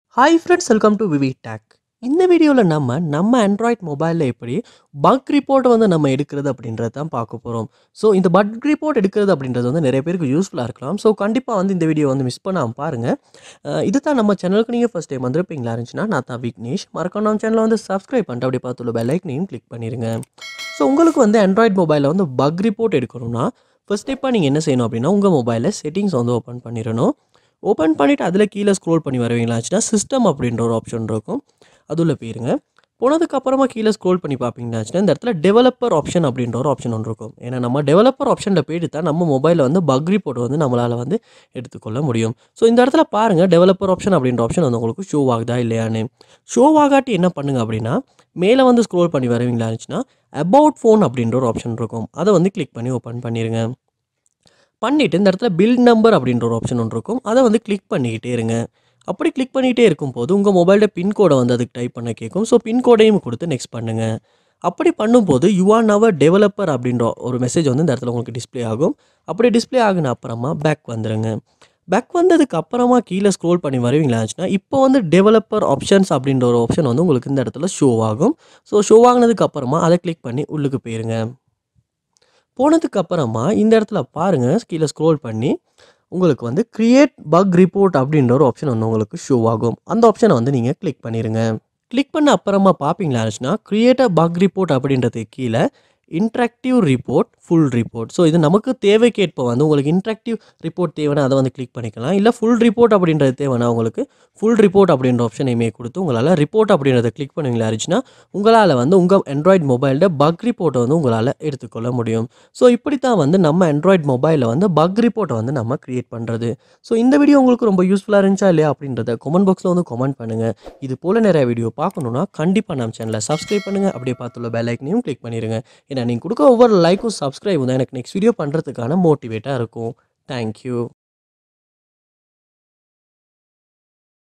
hi friends welcome to VV tech இந்த வீடியோவில் நம்ம நம்ம ஆண்ட்ராய்ட் மொபைலில் எப்படி பக் ரிப்போர்ட்டை வந்து நம்ம எடுக்கிறது அப்படின்றத தான் பார்க்க போகிறோம் ஸோ இந்த பக் ரிப்போர்ட் எடுக்கிறது அப்படின்றது வந்து நிறைய பேருக்கு யூஸ்ஃபுல்லாக இருக்கலாம் ஸோ கண்டிப்பாக வந்து இந்த வீடியோ வந்து மிஸ் பண்ணாமல் பாருங்கள் அஹ் இது தான் நம்ம சேனலுக்கு நீங்கள் ஃபஸ்ட் டைம் வந்திருப்பீங்களா இருந்துச்சுன்னா நான் தான் விக்னேஷ் மறக்காம நம்ம சேனலை வந்து சப்ஸ்கிரைப் பண்ணிட்டு அப்படியே பார்த்துள்ள பெல்லைக்கனையும் கிளிக் பண்ணிடுங்க ஸோ உங்களுக்கு வந்து ஆண்ட்ராய்ட் மொபைலில் வந்து பக் ரிப்போர்ட் எடுக்கணும்னா ஃபர்ஸ்ட் ஸ்டெப்பாக நீங்கள் என்ன செய்யணும் அப்படின்னா உங்கள் மொபைலில் செட்டிங்ஸ் வந்து ஓப்பன் பண்ணிடணும் ஓப்பன் பண்ணிவிட்டு அதில் கீழே ஸ்க்ரோல் பண்ணி வருவீங்களாச்சுன்னா சிஸ்டம் அப்படின்ற ஒரு ஆப்ஷன் இருக்கும் அதுள்ள போயிருங்க போனதுக்கு அப்புறமா கீழே ஸ்க்ரோல் பண்ணி பார்ப்பீங்கன்னாச்சுன்னா இந்த இடத்துல டெவலப்பர் ஆப்ஷன் அப்படின்ற ஒரு ஆப்ஷன் ஒன்று இருக்கும் ஏன்னா நம்ம டெவலப்பர் ஆப்ஷனில் போயிட்டு தான் நம்ம மொபைலில் வந்து பக் ரிப்போர்ட் வந்து நம்மளால் வந்து எடுத்துக்கொள்ள முடியும் ஸோ இந்த இடத்துல பாருங்கள் டெவலப்பர் ஆப்ஷன் அப்படின்ற ஆப்ஷன் வந்து உங்களுக்கு ஷோ ஆகுதா இல்லையான்னு ஷோ ஆகாட்டி என்ன பண்ணுங்க அப்படின்னா மேலே வந்து ஸ்க்ரோல் பண்ணி வருவீங்களா இருந்துச்சுன்னா அபவுட் ஃபோன் அப்படின்ற ஒரு ஆப்ஷன் இருக்கும் அதை வந்து கிளிக் பண்ணி ஓப்பன் பண்ணிடுங்க பண்ணிவிட்டு இந்த இடத்துல பில் நம்பர் அப்படின்ற ஒரு ஆப்ஷன் ஒன்று இருக்கும் அதை வந்து கிளிக் பண்ணிக்கிட்டே இருங்க அப்படி கிளிக் பண்ணிகிட்டே இருக்கும்போது உங்கள் மொபைலோட பின்கோடை வந்து அதுக்கு டைப் பண்ண கேட்கும் ஸோ பின்கோடையும் கொடுத்து நெக்ஸ்ட் பண்ணுங்கள் அப்படி பண்ணும்போது யூ ஆர் நவர் டெவலப்பர் அப்படின்ற ஒரு மெசேஜ் வந்து இந்த இடத்துல உங்களுக்கு டிஸ்ப்ளே ஆகும் அப்படி டிஸ்ப்ளே ஆகின அப்புறமா பேக் வந்துடுங்க பேக் வந்ததுக்கு அப்புறமா கீழே ஸ்க்ரோல் பண்ணி வருவீங்களாச்சுன்னா இப்போ வந்து டெவலப்பர் ஆப்ஷன்ஸ் அப்படின்ற ஒரு ஆப்ஷன் வந்து உங்களுக்கு இந்த இடத்துல ஷோ ஆகும் ஸோ ஷோ ஆகினதுக்கு அப்புறமா அதை கிளிக் பண்ணி உள்ளுக்கு போயிருங்க போனதுக்கு அப்புறமா இந்த இடத்துல பாருங்கள் கீழே ஸ்க்ரோல் பண்ணி உங்களுக்கு வந்து கிரியேட் பக் ரிப்போர்ட் அப்படின்ற ஒரு ஆப்ஷன் வந்து உங்களுக்கு ஷோ ஆகும் அந்த ஆப்ஷனை வந்து நீங்கள் கிளிக் பண்ணிடுங்க கிளிக் பண்ண அப்புறமா பார்ப்பீங்களா இருந்துச்சுன்னா கிரியேட் அ பக் ரிப்போர்ட் அப்படின்றது கீழே interactive report full report so இது நமக்கு தேவைக்கேற்ப வந்து உங்களுக்கு இன்ட்ராக்டிவ் ரிப்போர்ட் தேவைன்னா அதை வந்து கிளிக் பண்ணிக்கலாம் இல்லை ஃபுல் ரிப்போர்ட் அப்படின்றது தேவைன்னா உங்களுக்கு ஃபுல் ரிப்போர்ட் அப்படின்ற ஆப்ஷனையுமே கொடுத்து உங்களால் ரிப்போர்ட் அப்படின்றத கிளிக் பண்ணுவீங்களா இருந்துச்சுன்னா உங்களால் வந்து உங்கள் ஆண்ட்ராய்ட் மொபைலில் பக் ரிப்போர்ட்டை வந்து உங்களால் எடுத்துக்கொள்ள முடியும் ஸோ இப்படி தான் வந்து நம்ம ஆண்ட்ராய்ட் மொபைலில் வந்து பக் ரிப்போர்ட்டை வந்து நம்ம க்ரியேட் பண்ணுறது ஸோ இந்த வீடியோ உங்களுக்கு ரொம்ப யூஸ்ஃபுல்லாக இருந்துச்சா இல்லையா அப்படின்றத கமெண்ட் பாக்ஸில் வந்து கமெண்ட் பண்ணுங்கள் இது போல் நிறைய வீடியோ பார்க்கணுன்னா கண்டிப்பாக நம்ம சேனலை சப்ஸ்கிரைப் பண்ணுங்கள் அப்படியே பார்த்துள்ள பெல் ஐக்கனையும் கிளிக் பண்ணிடுங்க ஏன்னா நீங்கள் கொடுக்க ஒவ்வொரு லைக்கும் சப்ஸ்கிரைப் தான் எனக்கு நெக்ஸ்ட் வீடியோ பண்ணுறதுக்கான மோட்டிவேட்டாக இருக்கும் தேங்க்யூ